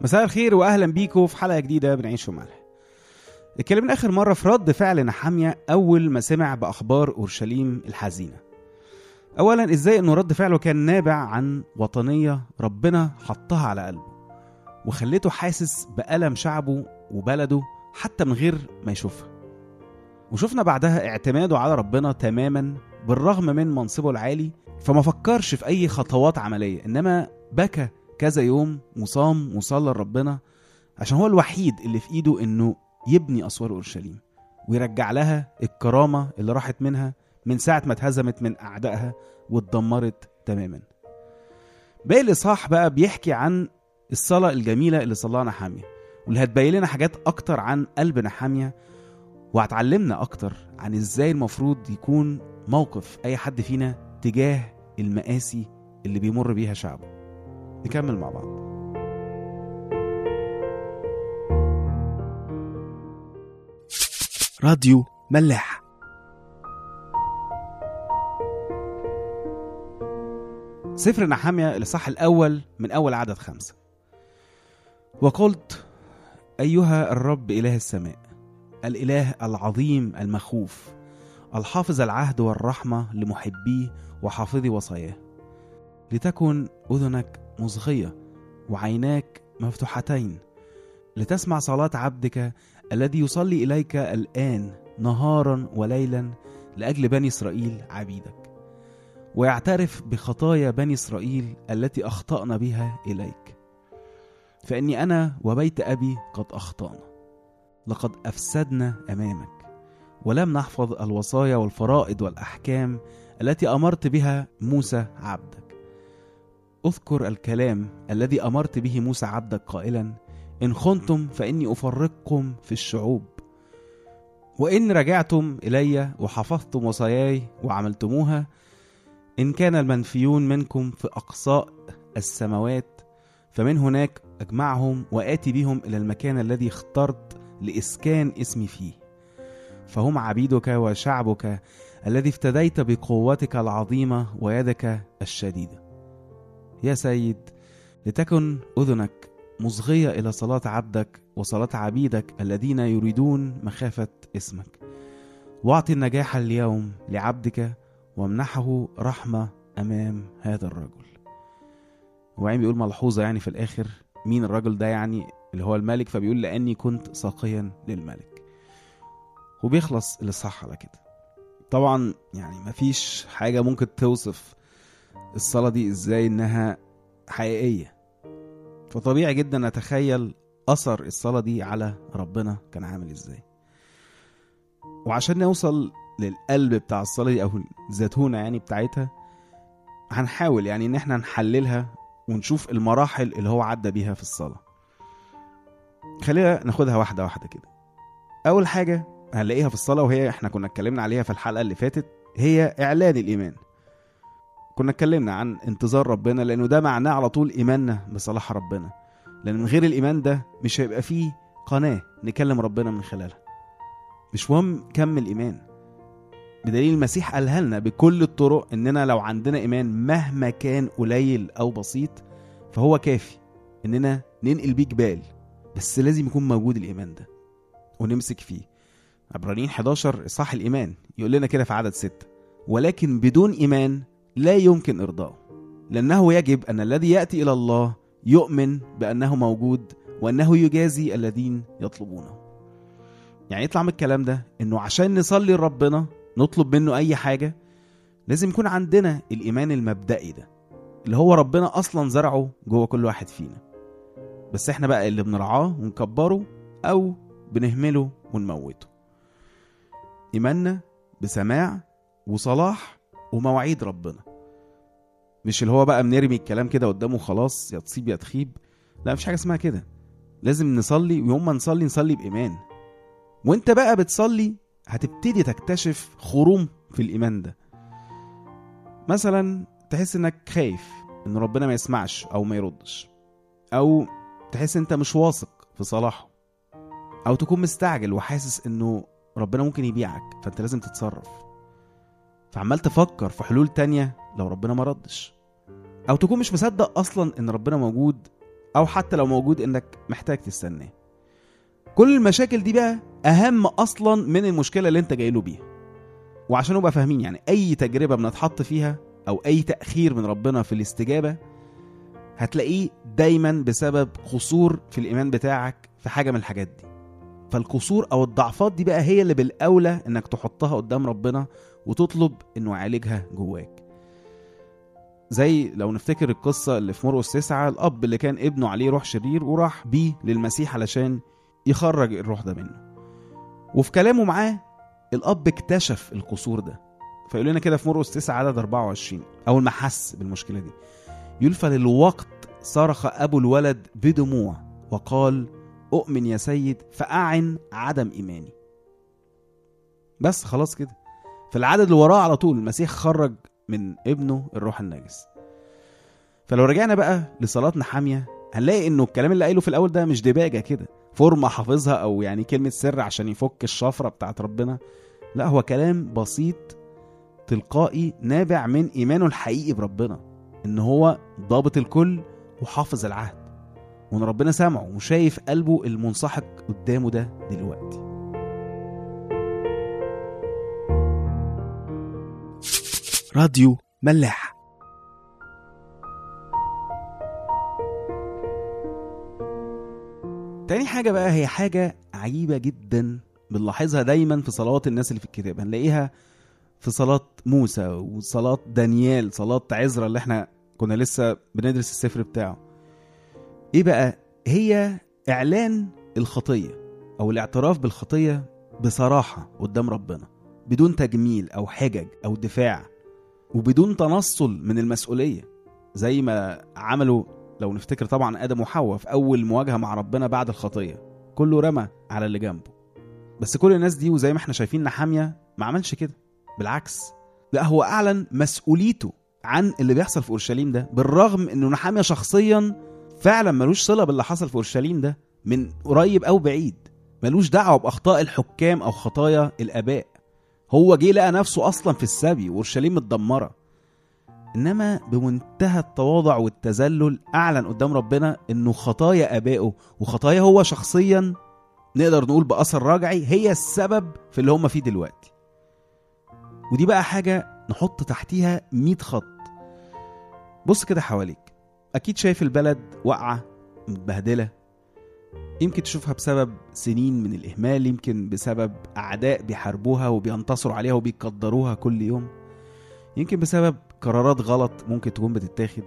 مساء الخير واهلا بيكم في حلقه جديده بنعيش وملح اتكلمنا اخر مره في رد فعل نحاميه اول ما سمع باخبار اورشليم الحزينه اولا ازاي انه رد فعله كان نابع عن وطنيه ربنا حطها على قلبه وخلته حاسس بالم شعبه وبلده حتى من غير ما يشوفها وشفنا بعدها اعتماده على ربنا تماما بالرغم من منصبه العالي فما فكرش في اي خطوات عمليه انما بكى كذا يوم وصام وصلى لربنا عشان هو الوحيد اللي في ايده انه يبني اسوار اورشليم ويرجع لها الكرامه اللي راحت منها من ساعه ما اتهزمت من اعدائها واتدمرت تماما باقي الاصحاح بقى بيحكي عن الصلاه الجميله اللي صلاها نحاميه واللي هتبين لنا حاجات اكتر عن قلب نحاميه وهتعلمنا اكتر عن ازاي المفروض يكون موقف اي حد فينا تجاه المآسي اللي بيمر بيها شعبه نكمل مع بعض راديو ملاح سفر نحامية الإصحاح الأول من أول عدد خمسة وقلت أيها الرب إله السماء الإله العظيم المخوف الحافظ العهد والرحمة لمحبيه وحافظي وصاياه لتكن أذنك مصغية وعيناك مفتوحتين لتسمع صلاة عبدك الذي يصلي إليك الآن نهارا وليلا لأجل بني إسرائيل عبيدك ويعترف بخطايا بني إسرائيل التي أخطأنا بها إليك فإني أنا وبيت أبي قد أخطأنا لقد أفسدنا أمامك ولم نحفظ الوصايا والفرائض والأحكام التي أمرت بها موسى عبدك اذكر الكلام الذي امرت به موسى عبدك قائلا ان خنتم فاني افرقكم في الشعوب وان رجعتم الي وحفظتم وصاياي وعملتموها ان كان المنفيون منكم في اقصاء السماوات فمن هناك اجمعهم واتي بهم الى المكان الذي اخترت لاسكان اسمي فيه فهم عبيدك وشعبك الذي افتديت بقوتك العظيمه ويدك الشديده يا سيد لتكن اذنك مصغيه الى صلاه عبدك وصلاه عبيدك الذين يريدون مخافه اسمك واعطي النجاح اليوم لعبدك وامنحه رحمه امام هذا الرجل وعين بيقول ملحوظه يعني في الاخر مين الرجل ده يعني اللي هو الملك فبيقول لاني كنت ساقيا للملك وبيخلص الاصحاح على كده طبعا يعني مفيش حاجه ممكن توصف الصلاة دي ازاي انها حقيقية فطبيعي جدا اتخيل اثر الصلاة دي على ربنا كان عامل ازاي وعشان نوصل للقلب بتاع الصلاة دي او الزيتونة يعني بتاعتها هنحاول يعني ان احنا نحللها ونشوف المراحل اللي هو عدى بيها في الصلاة خلينا ناخدها واحدة واحدة كده اول حاجة هنلاقيها في الصلاة وهي احنا كنا اتكلمنا عليها في الحلقة اللي فاتت هي اعلان الايمان كنا اتكلمنا عن انتظار ربنا لانه ده معناه على طول ايماننا بصلاح ربنا لان من غير الايمان ده مش هيبقى فيه قناه نكلم ربنا من خلالها مش مهم كم الايمان بدليل المسيح قالها لنا بكل الطرق اننا لو عندنا ايمان مهما كان قليل او بسيط فهو كافي اننا ننقل بيه جبال بس لازم يكون موجود الايمان ده ونمسك فيه عبرانيين 11 اصحاح الايمان يقول لنا كده في عدد 6 ولكن بدون ايمان لا يمكن ارضائه لانه يجب ان الذي ياتي الى الله يؤمن بانه موجود وانه يجازي الذين يطلبونه يعني يطلع من الكلام ده انه عشان نصلي لربنا نطلب منه اي حاجه لازم يكون عندنا الايمان المبدئي ده اللي هو ربنا اصلا زرعه جوه كل واحد فينا بس احنا بقى اللي بنرعاه ونكبره او بنهمله ونموته ايماننا بسماع وصلاح ومواعيد ربنا مش اللي هو بقى بنرمي الكلام كده قدامه خلاص يا تصيب يا تخيب لا مفيش حاجه اسمها كده لازم نصلي ويوم ما نصلي نصلي بايمان وانت بقى بتصلي هتبتدي تكتشف خروم في الايمان ده مثلا تحس انك خايف ان ربنا ما يسمعش او ما يردش او تحس انت مش واثق في صلاحه او تكون مستعجل وحاسس انه ربنا ممكن يبيعك فانت لازم تتصرف فعمال تفكر في حلول تانية لو ربنا ما ردش او تكون مش مصدق اصلا ان ربنا موجود او حتى لو موجود انك محتاج تستناه كل المشاكل دي بقى اهم اصلا من المشكله اللي انت جاي له بيها وعشان نبقى فاهمين يعني اي تجربه بنتحط فيها او اي تاخير من ربنا في الاستجابه هتلاقيه دايما بسبب قصور في الايمان بتاعك في حاجه من الحاجات دي فالقصور او الضعفات دي بقى هي اللي بالاولى انك تحطها قدام ربنا وتطلب انه يعالجها جواك زي لو نفتكر القصة اللي في مرقس تسعة الأب اللي كان ابنه عليه روح شرير وراح بيه للمسيح علشان يخرج الروح ده منه وفي كلامه معاه الأب اكتشف القصور ده فيقول لنا كده في مرقس 9 عدد 24 أول ما حس بالمشكلة دي يقول فللوقت صرخ أبو الولد بدموع وقال أؤمن يا سيد فأعن عدم إيماني بس خلاص كده في العدد اللي وراه على طول المسيح خرج من ابنه الروح النجس فلو رجعنا بقى لصلاة نحامية هنلاقي انه الكلام اللي قايله في الاول ده مش دباجة كده فورمة حافظها او يعني كلمة سر عشان يفك الشفرة بتاعت ربنا لا هو كلام بسيط تلقائي نابع من ايمانه الحقيقي بربنا ان هو ضابط الكل وحافظ العهد وان ربنا سامعه وشايف قلبه المنسحق قدامه ده دلوقتي راديو ملاح تاني حاجة بقى هي حاجة عجيبة جدا بنلاحظها دايما في صلوات الناس اللي في الكتاب هنلاقيها في صلاة موسى وصلاة دانيال صلاة عزرا اللي احنا كنا لسه بندرس السفر بتاعه ايه بقى هي اعلان الخطية او الاعتراف بالخطية بصراحة قدام ربنا بدون تجميل او حجج او دفاع وبدون تنصل من المسؤولية زي ما عملوا لو نفتكر طبعا آدم وحواء في أول مواجهة مع ربنا بعد الخطية كله رمى على اللي جنبه بس كل الناس دي وزي ما احنا شايفين نحامية ما عملش كده بالعكس لا هو أعلن مسؤوليته عن اللي بيحصل في أورشليم ده بالرغم إنه نحامية شخصيا فعلا ملوش صلة باللي حصل في أورشليم ده من قريب أو بعيد ملوش دعوة بأخطاء الحكام أو خطايا الآباء هو جه لقى نفسه اصلا في السبي واورشليم متدمره انما بمنتهى التواضع والتذلل اعلن قدام ربنا انه خطايا ابائه وخطايا هو شخصيا نقدر نقول باثر راجعي هي السبب في اللي هم فيه دلوقتي ودي بقى حاجه نحط تحتيها 100 خط بص كده حواليك اكيد شايف البلد واقعه متبهدله يمكن تشوفها بسبب سنين من الإهمال يمكن بسبب أعداء بيحاربوها وبينتصروا عليها وبيقدروها كل يوم يمكن بسبب قرارات غلط ممكن تكون بتتاخد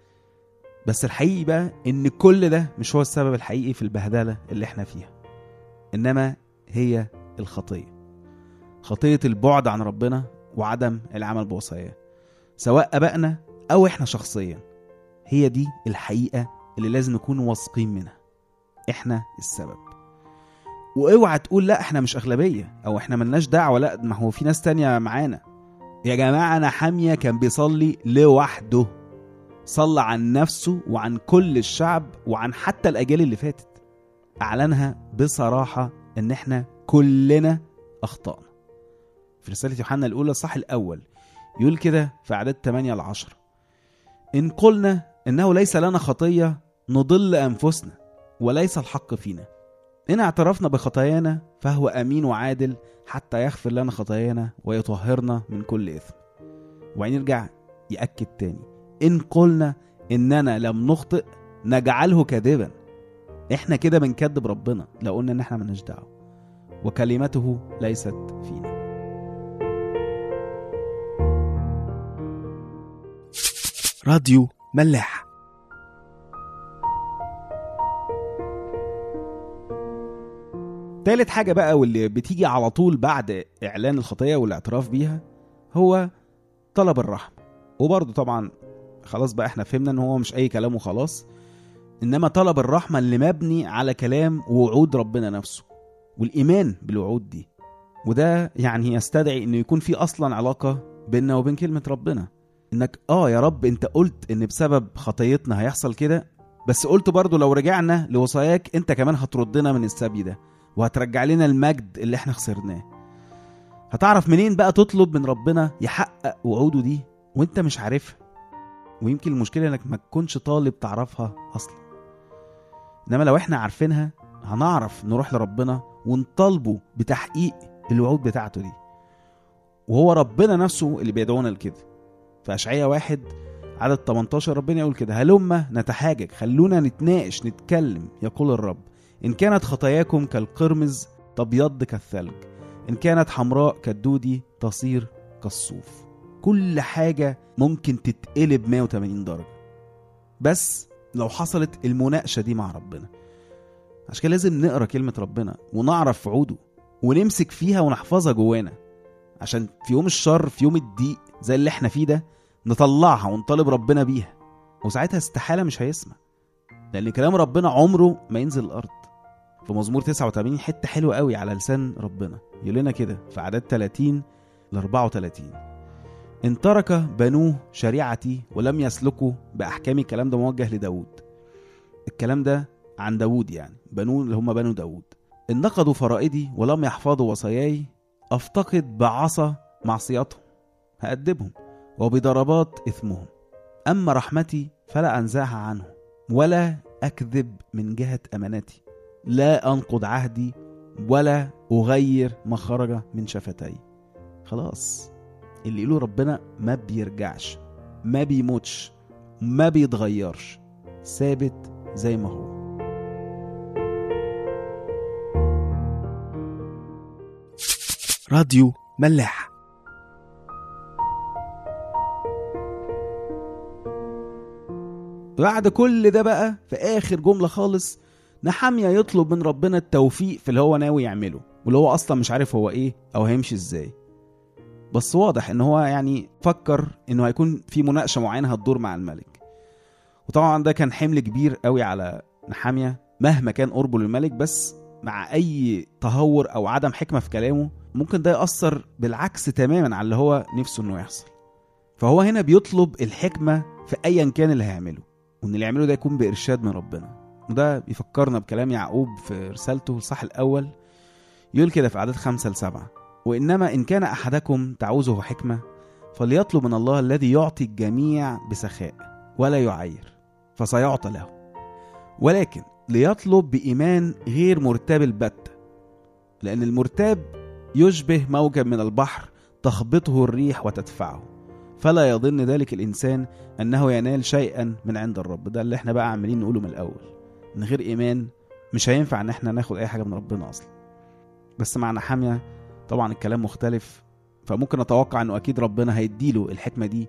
بس الحقيقي بقى إن كل ده مش هو السبب الحقيقي في البهدلة اللي احنا فيها إنما هي الخطية خطية البعد عن ربنا وعدم العمل بوصاياه سواء أبائنا أو إحنا شخصيا هي دي الحقيقة اللي لازم نكون واثقين منها احنا السبب واوعى تقول لا احنا مش اغلبيه او احنا ملناش دعوه لا ما هو في ناس تانية معانا يا جماعه انا حاميه كان بيصلي لوحده صلى عن نفسه وعن كل الشعب وعن حتى الاجيال اللي فاتت اعلنها بصراحه ان احنا كلنا اخطانا في رساله يوحنا الاولى الصح الاول يقول كده في اعداد 8 ل 10 ان قلنا انه ليس لنا خطيه نضل انفسنا وليس الحق فينا إن اعترفنا بخطايانا فهو أمين وعادل حتى يغفر لنا خطايانا ويطهرنا من كل إثم وبعدين يرجع يأكد تاني إن قلنا إننا لم نخطئ نجعله كاذبا إحنا كده بنكذب ربنا لو قلنا إن إحنا ملناش دعوة وكلمته ليست فينا راديو ملاح تالت حاجة بقى واللي بتيجي على طول بعد إعلان الخطية والاعتراف بيها هو طلب الرحمة وبرضه طبعا خلاص بقى احنا فهمنا ان هو مش أي كلام وخلاص إنما طلب الرحمة اللي مبني على كلام ووعود ربنا نفسه والإيمان بالوعود دي وده يعني يستدعي إنه يكون في أصلا علاقة بيننا وبين كلمة ربنا إنك آه يا رب أنت قلت إن بسبب خطيتنا هيحصل كده بس قلت برضه لو رجعنا لوصاياك أنت كمان هتردنا من السبي ده وهترجع لنا المجد اللي احنا خسرناه هتعرف منين بقى تطلب من ربنا يحقق وعوده دي وانت مش عارفها ويمكن المشكله انك ما تكونش طالب تعرفها اصلا انما لو احنا عارفينها هنعرف نروح لربنا ونطالبه بتحقيق الوعود بتاعته دي وهو ربنا نفسه اللي بيدعونا لكده في اشعياء واحد عدد 18 ربنا يقول كده هلما نتحاجج خلونا نتناقش نتكلم يقول الرب إن كانت خطاياكم كالقرمز تبيض كالثلج إن كانت حمراء كالدودي تصير كالصوف كل حاجة ممكن تتقلب 180 درجة بس لو حصلت المناقشة دي مع ربنا عشان كده لازم نقرا كلمة ربنا ونعرف وعوده ونمسك فيها ونحفظها جوانا عشان في يوم الشر في يوم الضيق زي اللي احنا فيه ده نطلعها ونطالب ربنا بيها وساعتها استحالة مش هيسمع لأن كلام ربنا عمره ما ينزل الأرض في مزمور 89 حتة حلوة قوي على لسان ربنا يقول لنا كده في عدد 30 ل 34 إن ترك بنوه شريعتي ولم يسلكوا بأحكامي الكلام ده موجه لداود الكلام ده عن داود يعني بنوه اللي هم بنو داود إن نقضوا فرائدي ولم يحفظوا وصاياي أفتقد بعصا معصيتهم هأدبهم وبضربات إثمهم أما رحمتي فلا أنزعها عنهم ولا أكذب من جهة أمانتي لا أنقض عهدي ولا أغير ما خرج من شفتي خلاص اللي يقوله ربنا ما بيرجعش ما بيموتش ما بيتغيرش ثابت زي ما هو راديو ملاح بعد كل ده بقى في اخر جمله خالص نحاميه يطلب من ربنا التوفيق في اللي هو ناوي يعمله واللي هو اصلا مش عارف هو ايه او هيمشي ازاي بس واضح ان هو يعني فكر انه هيكون في مناقشه معينه هتدور مع الملك وطبعا ده كان حمل كبير قوي على نحاميه مهما كان قربه للملك بس مع اي تهور او عدم حكمه في كلامه ممكن ده ياثر بالعكس تماما على اللي هو نفسه انه يحصل فهو هنا بيطلب الحكمه في ايا كان اللي هيعمله وان اللي يعمله ده يكون بارشاد من ربنا وده بيفكرنا بكلام يعقوب في رسالته الصح الاول يقول كده في عدد خمسة لسبعة وإنما إن كان أحدكم تعوزه حكمة فليطلب من الله الذي يعطي الجميع بسخاء ولا يعير فسيعطى له ولكن ليطلب بإيمان غير مرتاب البتة لأن المرتاب يشبه موجة من البحر تخبطه الريح وتدفعه فلا يظن ذلك الإنسان أنه ينال شيئا من عند الرب ده اللي احنا بقى عمالين نقوله من الأول من غير إيمان مش هينفع إن احنا ناخد أي حاجة من ربنا أصلا بس مع نحامية طبعا الكلام مختلف فممكن نتوقع انه اكيد ربنا هيديله الحكمه دي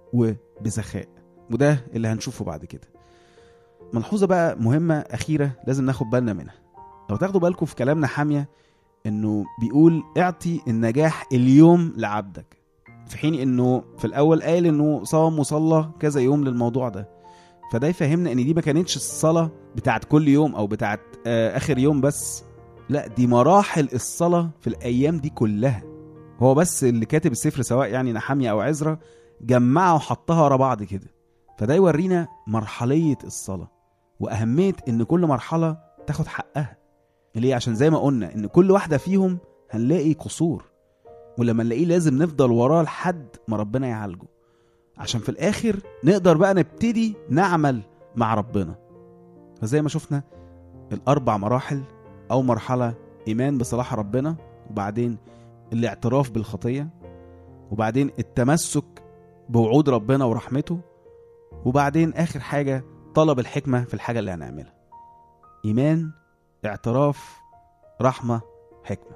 وبسخاء وده اللي هنشوفه بعد كده ملحوظه بقى مهمه اخيره لازم ناخد بالنا منها لو تاخدوا بالكم في كلامنا حاميه انه بيقول اعطي النجاح اليوم لعبدك في حين انه في الاول قال انه صام وصلى كذا يوم للموضوع ده فده يفهمنا ان دي ما كانتش الصلاه بتاعت كل يوم او بتاعت آه اخر يوم بس لا دي مراحل الصلاة في الأيام دي كلها هو بس اللي كاتب السفر سواء يعني نحامية أو عزرا جمعها وحطها ورا بعض كده فده يورينا مرحلية الصلاة وأهمية إن كل مرحلة تاخد حقها ليه عشان زي ما قلنا إن كل واحدة فيهم هنلاقي قصور ولما نلاقيه لازم نفضل وراه لحد ما ربنا يعالجه عشان في الآخر نقدر بقى نبتدي نعمل مع ربنا فزي ما شفنا الأربع مراحل أو مرحلة إيمان بصلاح ربنا وبعدين الاعتراف بالخطية وبعدين التمسك بوعود ربنا ورحمته وبعدين آخر حاجة طلب الحكمة في الحاجة اللي هنعملها إيمان اعتراف رحمة حكمة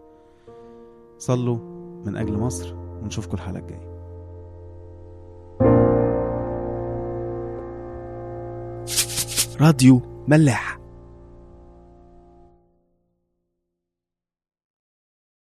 صلوا من أجل مصر ونشوفكم الحلقة الجاية راديو ملاح